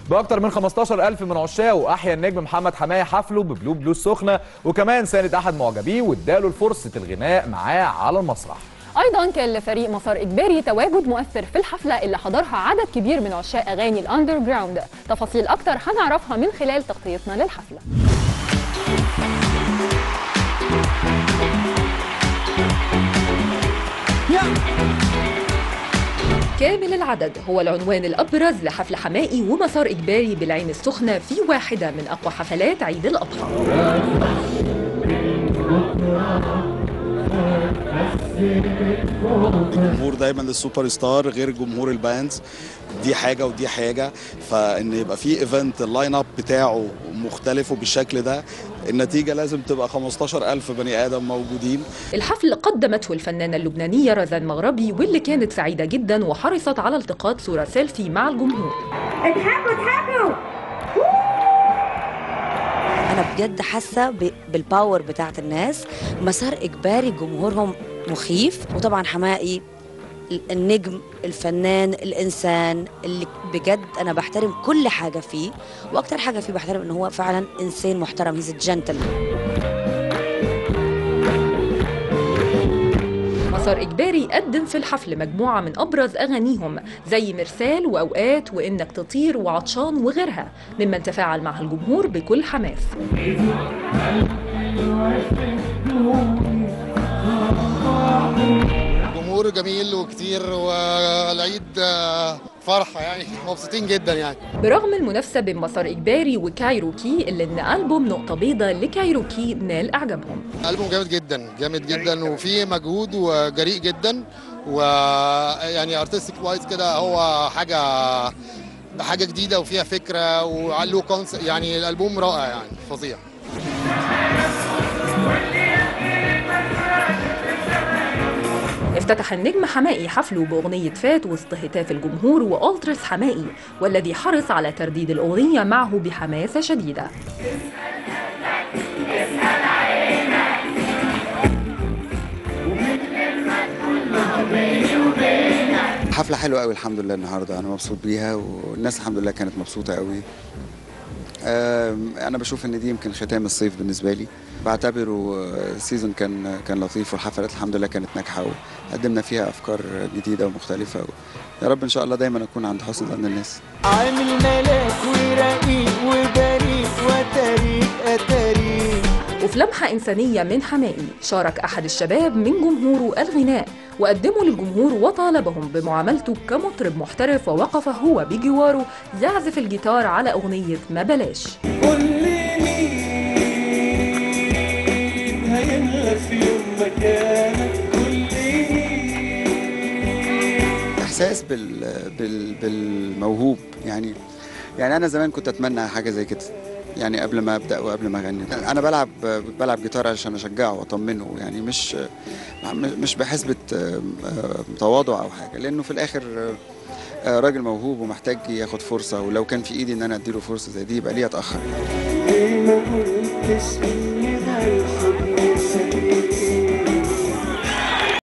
باكتر من 15000 من عشاقه احيا النجم محمد حماية حفله ببلو بلو السخنه وكمان ساند احد معجبيه واداله فرصه الغناء معاه على المسرح ايضا كان لفريق مسار اجباري تواجد مؤثر في الحفله اللي حضرها عدد كبير من عشاق اغاني الاندر جراوند تفاصيل اكتر هنعرفها من خلال تغطيتنا للحفله كامل العدد هو العنوان الأبرز لحفل حمائي ومسار إجباري بالعين السخنة في واحدة من أقوى حفلات عيد الأضحى جمهور دايما للسوبر ستار غير جمهور الباندز دي حاجه ودي حاجه فان يبقى في ايفنت اللاين اب بتاعه مختلف وبالشكل ده النتيجه لازم تبقى 15000 بني ادم موجودين الحفل قدمته الفنانة اللبنانية رزان مغربي واللي كانت سعيدة جدا وحرصت على التقاط صورة سيلفي مع الجمهور اضحكوا اضحكوا انا بجد حاسه ب- بالباور بتاعت الناس مسار اجباري جمهورهم مخيف وطبعا حمائي ال- النجم الفنان الانسان اللي بجد انا بحترم كل حاجه فيه واكتر حاجه فيه بحترم ان هو فعلا انسان محترم هيز جنتل مسار إجباري قدم في الحفل مجموعة من أبرز أغانيهم زي مرسال وأوقات وإنك تطير وعطشان وغيرها ممن تفاعل مع الجمهور بكل حماس جمهور جميل وكتير والعيد آه، فرحه يعني مبسوطين جدا يعني برغم المنافسة بين مسار إجباري وكايروكي اللي إن ألبوم نقطة بيضاء لكايروكي نال إعجابهم ألبوم جامد جدا جامد جدا وفيه مجهود وجريء جدا ويعني ارتستيك وايز كده هو حاجه حاجه جديده وفيها فكره وله كونسبت يعني الالبوم رائع يعني فظيع افتتح النجم حمائي حفله بأغنية فات وسط هتاف الجمهور وألترس حمائي والذي حرص على ترديد الأغنية معه بحماسة شديدة حفلة حلوة قوي الحمد لله النهارده أنا مبسوط بيها والناس الحمد لله كانت مبسوطة قوي آم، أنا بشوف إن دي يمكن ختام الصيف بالنسبة لي بعتبره آه، سيزون كان كان لطيف والحفلات الحمد لله كانت ناجحة وقدمنا فيها أفكار جديدة ومختلفة يا رب إن شاء الله دايما أكون عند حسن ظن الناس عامل ملاك ورقيق وبريء وتاريخ أتاريخ وفي لمحة إنسانية من حمائي شارك أحد الشباب من جمهوره الغناء وقدموا للجمهور وطالبهم بمعاملته كمطرب محترف ووقف هو بجواره يعزف الجيتار على أغنية ما بلاش قول لي مين هيملى في يوم مكانك قول لي مين إحساس بال بال بالموهوب يعني يعني أنا زمان كنت أتمنى حاجة زي كده يعني قبل ما ابدا وقبل ما اغني انا بلعب بلعب جيتار عشان اشجعه واطمنه يعني مش مش بحسبه تواضع او حاجه لانه في الاخر آه، راجل موهوب ومحتاج ياخد فرصه ولو كان في ايدي ان انا اديله فرصه زي دي يبقى ليه اتاخر ليه ما قلتش